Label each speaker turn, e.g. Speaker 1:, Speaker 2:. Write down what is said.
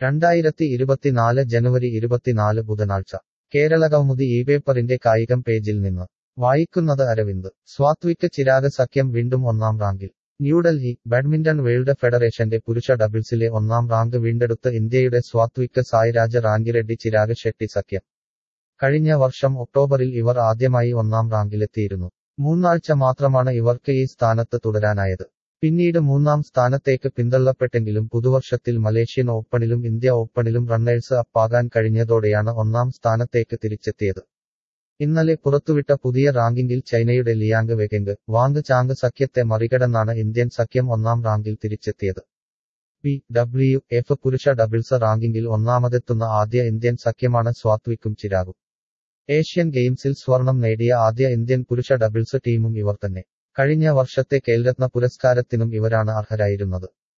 Speaker 1: രണ്ടായിരത്തി ഇരുപത്തിനാല് ജനുവരി ഇരുപത്തിനാല് ബുധനാഴ്ച കേരള കൗമുദി ഈ പേപ്പറിന്റെ കായികം പേജിൽ നിന്ന് വായിക്കുന്നത് അരവിന്ദ് സ്വാത്വിക് ചിരാഗ് സഖ്യം വീണ്ടും ഒന്നാം റാങ്കിൽ ന്യൂഡൽഹി ബാഡ്മിന്റൺ വേൾഡ് ഫെഡറേഷന്റെ പുരുഷ ഡബിൾസിലെ ഒന്നാം റാങ്ക് വീണ്ടെടുത്ത് ഇന്ത്യയുടെ സ്വാത്വിക് സായിരാജ് റാങ്കിറെഡ്ഡി ചിരാഗ് ഷെട്ടി സഖ്യം കഴിഞ്ഞ വർഷം ഒക്ടോബറിൽ ഇവർ ആദ്യമായി ഒന്നാം റാങ്കിലെത്തിയിരുന്നു മൂന്നാഴ്ച മാത്രമാണ് ഇവർക്ക് ഈ സ്ഥാനത്ത് തുടരാനായത് പിന്നീട് മൂന്നാം സ്ഥാനത്തേക്ക് പിന്തള്ളപ്പെട്ടെങ്കിലും പുതുവർഷത്തിൽ മലേഷ്യൻ ഓപ്പണിലും ഇന്ത്യ ഓപ്പണിലും റണ്ണേഴ്സ് അപ്പാകാൻ കഴിഞ്ഞതോടെയാണ് ഒന്നാം സ്ഥാനത്തേക്ക് തിരിച്ചെത്തിയത് ഇന്നലെ പുറത്തുവിട്ട പുതിയ റാങ്കിങ്ങിൽ ചൈനയുടെ ലിയാങ് വെകെങ്ക് വാങ് ചാങ് സഖ്യത്തെ മറികടന്നാണ് ഇന്ത്യൻ സഖ്യം ഒന്നാം റാങ്കിൽ തിരിച്ചെത്തിയത് ബി ഡബ്ല്യു എഫ് പുരുഷ ഡബിൾസ് റാങ്കിങ്ങിൽ ഒന്നാമതെത്തുന്ന ആദ്യ ഇന്ത്യൻ സഖ്യമാണ് സ്വാത്വിക്കും ചിരാഗും ഏഷ്യൻ ഗെയിംസിൽ സ്വർണം നേടിയ ആദ്യ ഇന്ത്യൻ പുരുഷ ഡബിൾസ് ടീമും ഇവർ തന്നെ കഴിഞ്ഞ വർഷത്തെ ഖേൽരത്ന പുരസ്കാരത്തിനും ഇവരാണ് അർഹരായിരുന്നത്